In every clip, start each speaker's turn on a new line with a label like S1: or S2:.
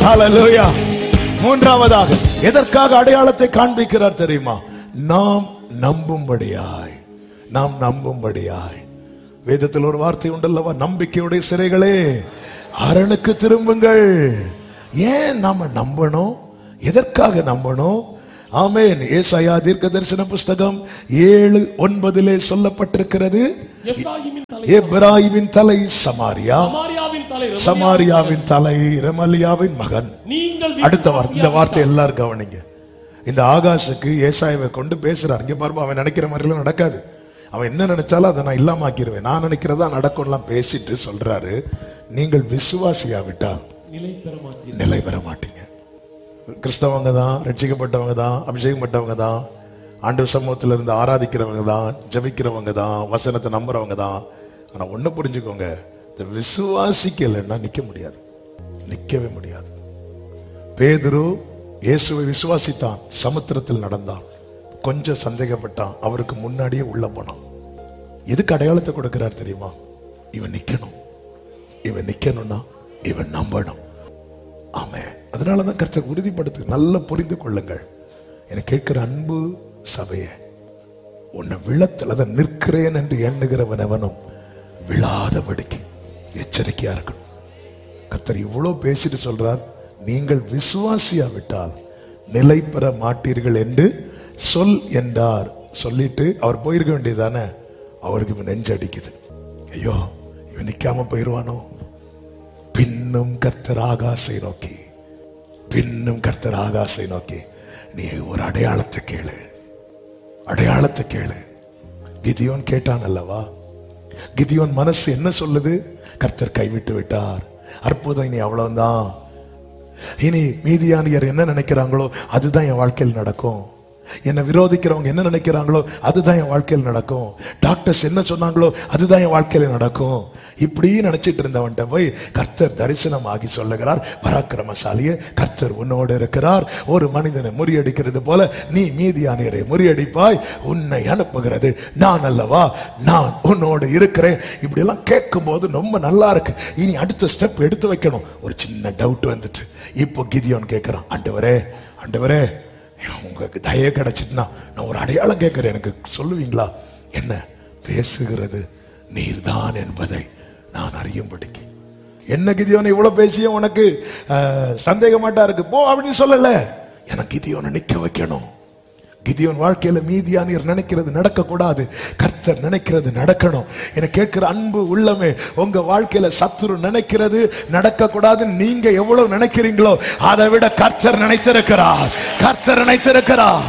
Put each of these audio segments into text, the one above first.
S1: ஹalleluya மூன்றாவதாக எதற்காக அடையாளத்தை காண்பிக்கிறார் தெரியுமா நாம் நம்பும்படியாய் நாம் நம்பும்படியாய் வேதத்தில் ஒரு வார்த்தை உண்டல்லவா நம்பிக்கையுடைய சிறைகளே அரணுக்கு திரும்புங்கள் ஏன் நாம நம்பணும் எதற்காக நம்பணும் ஆமென் ஏசாயா தீர்க்க தரிசன புஸ்தகம் ஏழு ஒன்பதிலே சொல்லப்பட்டிருக்கிறது
S2: எப்ராஹிமின் தலை
S1: எப்ராஹிமின் தலை சமாரியா
S2: சமாரியாவின் தலை ரெமலியா-
S1: சமாரியாவின் தலை ரெமலியாவின் மகன்
S2: நீங்கள்
S1: அடுத்த வார்த்தை இந்த வார்த்தை எல்லாரும் கவனிங்க இந்த ஆகாஷுக்கு ஏசாயாவை கொண்டு பேசுறார் இங்க பாருமா அவன் நினைக்கிற மாதிரிலாம் நடக்காது அவன் என்ன நினைச்சாலும் அதை நான் இல்லாமக்கிடுவேன் நான் நினைக்கிறதா நடக்கும்லாம் பேசிட்டு சொல்றாரு நீங்கள் விசுவாசியாவிட்டால்
S2: நிலை பெற மாட்டீர்கள்
S1: நிலை பெற மாட்டீங்க கிறிஸ்தவங்க தான் ரட்சிக்கப்பட்டவங்க தான் அபிஷேகப்பட்டவங்க தான் ஆண்டு சமூகத்தில் இருந்து ஆராதிக்கிறவங்க தான் ஜபிக்கிறவங்க தான் வசனத்தை நம்புறவங்க தான் ஆனா ஒண்ணு புரிஞ்சுக்கோங்க இந்த விசுவாசிக்கலைன்னா நிக்க முடியாது நிக்கவே முடியாது பேதுரு இயேசுவை விசுவாசித்தான் சமுத்திரத்தில் நடந்தான் கொஞ்சம் சந்தேகப்பட்டான் அவருக்கு முன்னாடியே உள்ள போனான் எதுக்கு அடையாளத்தை கொடுக்கிறார் தெரியுமா இவன் நிக்கணும் இவன் நிக்கணும்னா இவன் நம்பணும் ஆமே அதனாலதான் கர்த்தர் உறுதிப்படுத்து நல்லா புரிந்து கொள்ளுங்கள் என கேட்கிற அன்பு சபையே உன்னை விழத்தில் அதை நிற்கிறேன் என்று எண்ணுகிறவன் எவனும் விழாதபடிக்கு எச்சரிக்கையா இருக்கணும் கர்த்தர் இவ்வளவு பேசிட்டு சொல்றார் நீங்கள் விசுவாசியா விட்டால் நிலை பெற மாட்டீர்கள் என்று சொல் என்றார் சொல்லிட்டு அவர் போயிருக்க வேண்டியதானே அவருக்கு இவன் நெஞ்சடிக்குது ஐயோ இவன் நிக்காம போயிருவானோ பின்னும் கர்த்தர் ஆகாசை நோக்கி பின்னும் கர்த்தர் ஆகாசை நோக்கி நீ ஒரு அடையாளத்தை கேளு அடையாளத்தை கேளு கிதியோன் கேட்டான் அல்லவா கிதியோன் மனசு என்ன சொல்லுது கர்த்தர் கைவிட்டு விட்டார் அற்புதம் இனி அவ்வளவுதான் இனி மீதியானியர் என்ன நினைக்கிறாங்களோ அதுதான் என் வாழ்க்கையில் நடக்கும் என்னை விரோதிக்கிறவங்க என்ன நினைக்கிறாங்களோ அதுதான் என் வாழ்க்கையில் நடக்கும் டாக்டர்ஸ் என்ன சொன்னாங்களோ அதுதான் என் வாழ்க்கையில நடக்கும் இப்படி நினைச்சிட்டு இருந்தவன்ட்ட போய் கர்த்தர் தரிசனமாகி சொல்லுகிறார் பராக்கிரமசாலியே கர்த்தர் உன்னோடு இருக்கிறார் ஒரு மனிதனை முறியடிக்கிறது போல நீ மீதியானியரை முறியடிப்பாய் உன்னை அனுப்புகிறது நான் அல்லவா நான் உன்னோடு இருக்கிறேன் இப்படி எல்லாம் கேட்கும் போது ரொம்ப நல்லா இருக்கு இனி அடுத்த ஸ்டெப் எடுத்து வைக்கணும் ஒரு சின்ன டவுட் வந்துட்டு இப்போ கிதியோன் கேட்கிறான் ஆண்டவரே ஆண்டவரே உங்களுக்கு தய கிடைச்சிட்டுனா நான் ஒரு அடையாளம் கேட்கிறேன் எனக்கு சொல்லுவீங்களா என்ன பேசுகிறது நீர்தான் என்பதை நான் அறியும்படிக்கு என்ன கிதியோனை இவ்வளவு பேசியும் உனக்கு அஹ், சந்தேகமாட்டா இருக்கு போ அப்படின்னு சொல்லல எனக்கு கிதியோனை நிக்க வைக்கணும் கிதியோன் வாழ்க்கையில மீதியானியர் நினைக்கிறது நடக்கக்கூடாது கர்த்தர் நினைக்கிறது நடக்கணும் என கேட்கிற அன்பு உள்ளமே உங்க வாழ்க்கையில சத்துரு நினைக்கிறது நடக்கக்கூடாது நீங்க எவ்வளவு நினைக்கிறீங்களோ அதை விட கர்த்தர் நினைத்திருக்கிறார் கர்த்தர் நினைத்திருக்கிறார்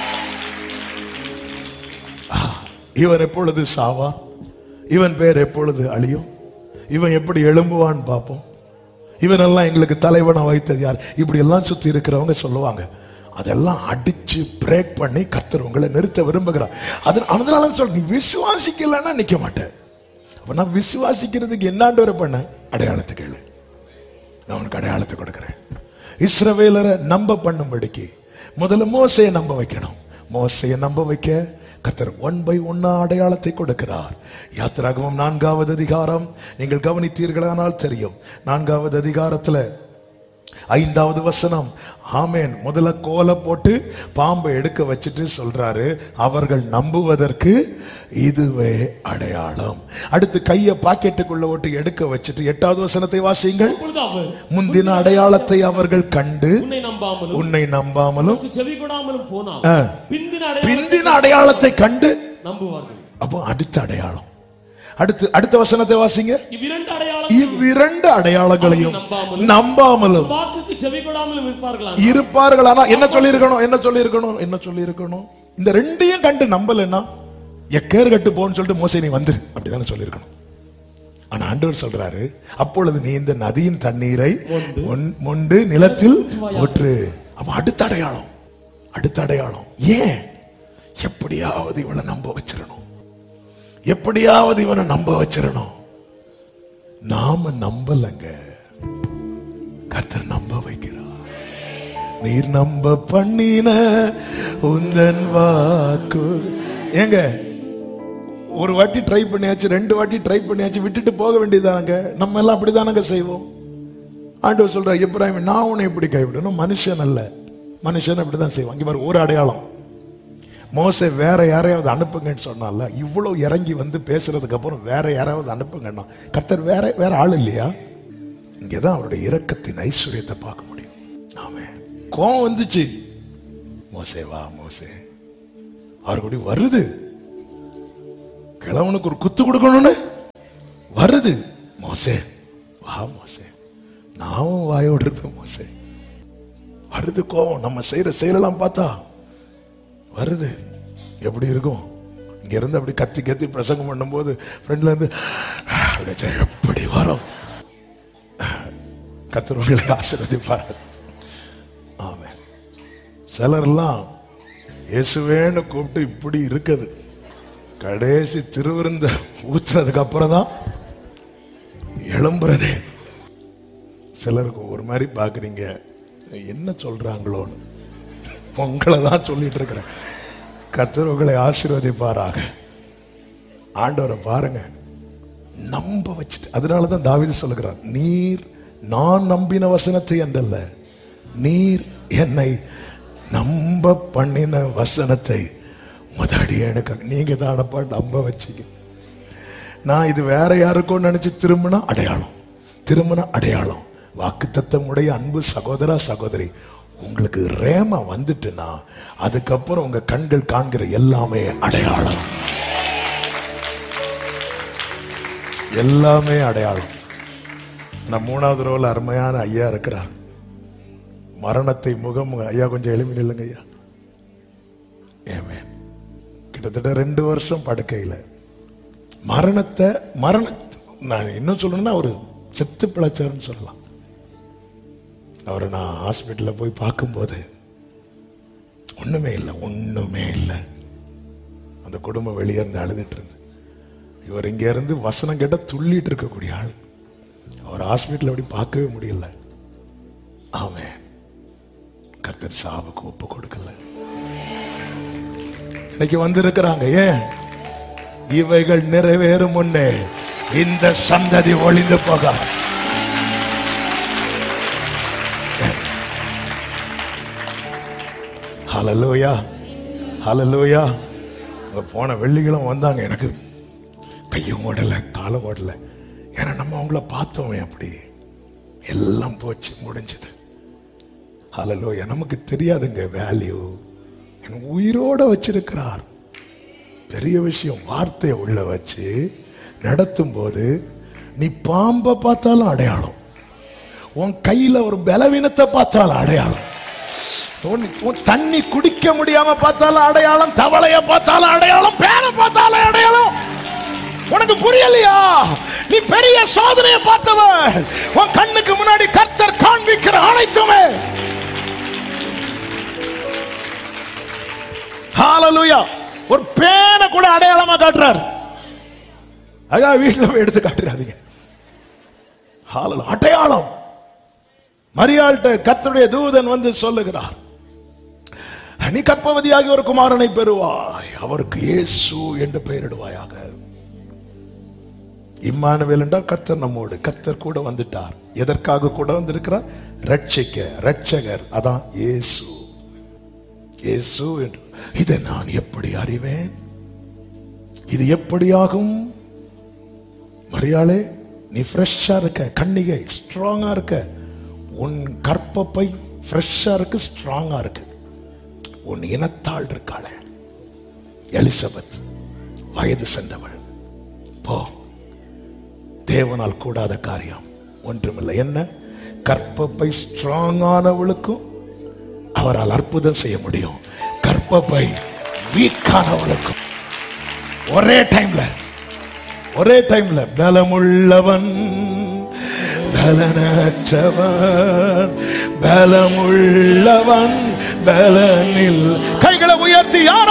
S1: ஆ, இவன் எப்பொழுது சாவா இவன் பேர் எப்பொழுது அழியும் இவன் எப்படி எழும்புவான் பார்ப்போம் இவனெல்லாம் எங்களுக்கு தலைவனை வைத்தது யார் இப்படி எல்லாம் சுத்தி இருக்கிறவங்க சொல்லுவாங்க அதெல்லாம் அடிச்சு பிரேக் பண்ணி கர்த்தர் உங்களை நிறுத்த விரும்புகிறார் அது அதனால சொல்ற நீ விசுவாசிக்கலன்னா நிக்க மாட்டேன் அப்ப நான் விசுவாசிக்கிறதுக்கு என்னாண்டு வரை பண்ண அடையாளத்தை கேளு நான் உனக்கு அடையாளத்தை கொடுக்கிறேன் இஸ்ரவேலரை நம்ப பண்ணும்படிக்கு முதல்ல மோசையை நம்ப வைக்கணும் மோசையை நம்ப வைக்க கர்த்தர் ஒன் பை ஒன்னா அடையாளத்தை கொடுக்கிறார் யாத்திராகமம் நான்காவது அதிகாரம் நீங்கள் கவனித்தீர்களானால் தெரியும் நான்காவது அதிகாரத்துல ஐந்தாவது வசனம் ஆமேன் முதல்ல கோலை போட்டு பாம்பை எடுக்க வச்சுட்டு சொல்றாரு அவர்கள் நம்புவதற்கு இதுவே அடையாளம் அடுத்து கைய பாக்கெட்டுக்குள்ள ஓட்டு எடுக்க வச்சுட்டு எட்டாவது வசனத்தை வாசியுங்கள்
S2: அப்பொழுது அவர்
S1: முந்தின அடையாளத்தை அவர்கள் கண்டு
S2: உன்னை நம்பாமலும்
S1: உன்னை நம்பாமலும்
S2: உனக்கு செவி கொடாமலும் போனால்
S1: ஆ.
S2: பிந்தின அடையாளம்
S1: பிந்தின அடையாளத்தை கண்டு
S2: நம்புவார்கள்
S1: அப்போ அடுத்த அடையாளம் அடுத்து அடுத்த வசனத்தை வாசிங்க
S2: இவ்விரண்டு அடையாளம்
S1: இவ்விரண்டு அடையாளங்களையும் நம்பாமலும்
S2: வாக்குக்கு செவி கொடாமலும் இருப்பார்களா
S1: இருப்பார்கள் ஆனா என்ன சொல்லியிருக்கணும் என்ன சொல்லியிருக்கணும் என்ன சொல்லியிருக்கணும் இந்த ரெண்டையும் கண்டு நம்பலன்னா எக்கேர் கட்டு போன்னு சொல்லிட்டு மோசை நீ வந்துரு அப்படிதானே சொல்லியிருக்கணும் ஆனா ஆண்டவர் சொல்றாரு அப்பொழுது நீ இந்த நதியின் தண்ணீரை மொன்- மொண்டு நிலத்தில் ஒற்று அப்ப அடுத்த அடையாளம் அடுத்த அடையாளம் ஏன் எப்படியாவது இவனை நம்ப வச்சிடணும் எப்படியாவது இவனை நம்ப வச்சிடணும் நாம நம்பலங்க கர்த்தர் நம்ப வைக்கிறார் நீர் நம்ப பண்ணின உந்தன் வாக்கு ஏங்க ஒரு வாட்டி ட்ரை பண்ணியாச்சு ரெண்டு வாட்டி ட்ரை பண்ணியாச்சு விட்டுட்டு போக வேண்டியதானங்க நம்ம எல்லாம் அப்படிதானங்க செய்வோம் ஆண்டவர் சொல்ற இப்ராஹிம் நான் உன்னை எப்படி கைவிடணும் மனுஷன் அல்ல மனுஷன் இப்படிதான் செய்வான் இங்க பாரு ஒரு அடையாளம் மோசே வேற யாரையாவது அனுப்புங்கன்னு சொன்னால இவ்வளவு இறங்கி வந்து பேசுறதுக்கு அப்புறம் வேற யாராவது அனுப்புங்கன்னா கர்த்தர் வேற வேற ஆள் இல்லையா இங்கதான் அவருடைய இரக்கத்தின் ஐஸ்வர்யத்தை பார்க்க முடியும் ஆமே கோவம் வந்துச்சு மோசே வா மோசே அவர் கூட வருது கிழவனுக்கு ஒரு குத்து கொடுக்கணும்னு வருது மோசே வா மோசே நானும் வாயோடு இருப்பேன் மோசே வருது கோவம் நம்ம செய்யற செயலெல்லாம் பார்த்தா வருது எப்படி இருக்கும் இங்க இருந்து அப்படி கத்தி கத்தி பிரசங்கம் பண்ணும்போது ஃப்ரெண்ட்ல இருந்து அப்படியே சே, எப்படி வரும் கத்தர்களை ஆசீர்வதிப்பார் ஆமென் சிலர்லாம் இயேசுவேன்னு கூப்பிட்டு இப்படி இருக்குது கடைசி திருவிருந்த ஊத்துனதுக்கு அப்புறம் தான் எழும்புறதே சிலருக்கு ஒரு மாதிரி பாக்குறீங்க என்ன சொல்றாங்களோன்னு உங்களை தான் சொல்லிட்டு இருக்கிறேன் கர்த்தர் உங்களை ஆசீர்வதிப்பாராக ஆண்டவரை பாருங்க நம்ப வச்சுட்டு அதனால தான் தாவீது சொல்லுகிறார் நீர் நான் நம்பின வசனத்தை என்றல்ல நீர் என்னை நம்ப பண்ணின வசனத்தை முதடி எனக்கு நீங்க தானப்பா நம்ப வச்சீங்க நான் இது வேற யாருக்கோ நினைச்சு திரும்பினா அடையாளம் திரும்பின அடையாளம் வாக்குத்தத்தம் உடைய அன்பு சகோதரா சகோதரி உங்களுக்கு ரேமா வந்துட்டுனா அதுக்கப்புறம் உங்க கண்கள் காண்கிற எல்லாமே அடையாளம் எல்லாமே அடையாளம் நான் மூணாவது ரோல அருமையான ஐயா இருக்கிறார் மரணத்தை முகம் ஐயா கொஞ்சம் எளிமை இல்லைங்க ஐயா ஏமேன் கிட்டத்தட்ட ரெண்டு வருஷம் படுக்கையில் மரணத்தை மரண நான் இன்னும் சொல்லணும்னா அவர் செத்து பிழைச்சாருன்னு சொல்லலாம் அவரை நான் ஹாஸ்பிட்டலில் போய் பார்க்கும்போது ஒண்ணுமே இல்லை ஒண்ணுமே இல்லை அந்த குடும்பம் வெளியே இருந்து அழுதுட்டு இருந்து இவர் இங்க இருந்து வசனம் கேட்ட துள்ளிட்டு இருக்கக்கூடிய ஆள் அவர் ஹாஸ்பிட்டல் அப்படி பார்க்கவே முடியல ஆமென் கர்த்தர் சாவுக்கு ஒப்பு கொடுக்கல இன்னைக்கு வந்திருக்கிறாங்க ஏன் இவைகள் நிறைவேறும் முன்னே இந்த சந்ததி ஒளிந்து போக ஹலலூயா ஹலலூயா அங்க போன வெள்ளிக்கிழமை வந்தாங்க எனக்கு கையும் ஓடல காலம் ஓடல ஏன்னா நம்ம அவங்கள பார்த்தோமே அப்படி எல்லாம் போச்சு முடிஞ்சது ஹலலூயா நமக்கு தெரியாதுங்க வேல்யூ என் உயிரோட வச்சிருக்கிறார் பெரிய விஷயம் வார்த்தையை உள்ள வச்சு நடத்தும் போது நீ பாம்பை பார்த்தாலும் அடையாளம் உன் கையில ஒரு பலவீனத்தை பார்த்தாலும் அடையாளம் உன் உன் தண்ணி குடிக்க முடியாம பார்த்தாலும் அடையாளம் தவளைய பார்த்தாலும் அடையாளம் பேனை பார்த்தாலும் அடையாளம் உனக்கு புரியலையா நீ பெரிய சோதனையை பார்த்தவன் உன் கண்ணுக்கு முன்னாடி கர்த்தர் காண்பிக்கிற அனைத்துமே ஹalleluya ஒரு பேனை கூட அடையாளமா காட்டுறார் அழகா வீட்டுல போய் எடுத்து காட்டுறாதீங்க ஹalleluya அடையாளம் மரியாள்கிட்ட கர்த்தருடைய தூதன் வந்து சொல்லுகிறார் நீ கற்பவதியாகி ஒரு குமாரனை பெறுவாய் அவருக்கு இயேசு என்று பெயரிடுவாயாக இம்மானுவேல் என்றால் கர்த்தர் நம்மோடு கர்த்தர் கூட வந்துட்டார் எதற்காக கூட வந்திருக்கிறார் ரட்சிக்க ரட்சகர் அதான் இயேசு இயேசு என்று இதை நான் எப்படி அறிவேன் இது எப்படியாகும் மரியாளே நீ ஃப்ரெஷ்ஷா இருக்க கண்ணிகை ஸ்ட்ராங்கா இருக்க உன் கற்பப்பை ஃப்ரெஷ்ஷா இருக்கு ஸ்ட்ராங்கா இருக்கு உன் இனத்தாள் இருக்காளே எலிசபெத் வயது சென்றவள் போ தேவனால் கூடாத காரியம் ஒன்றுமில்லை என்ன கற்பப்பை ஸ்ட்ராங்கானவளுக்கும் அவரால் அற்புதம் செய்ய முடியும் கற்பப்பை வீக்கானவளுக்கும் ஒரே டைம்ல ஒரே டைம்ல பலமுள்ளவன் பலனற்றவன் பலமுள்ளவன் பலனில் கைகளை உயர்த்தி யார்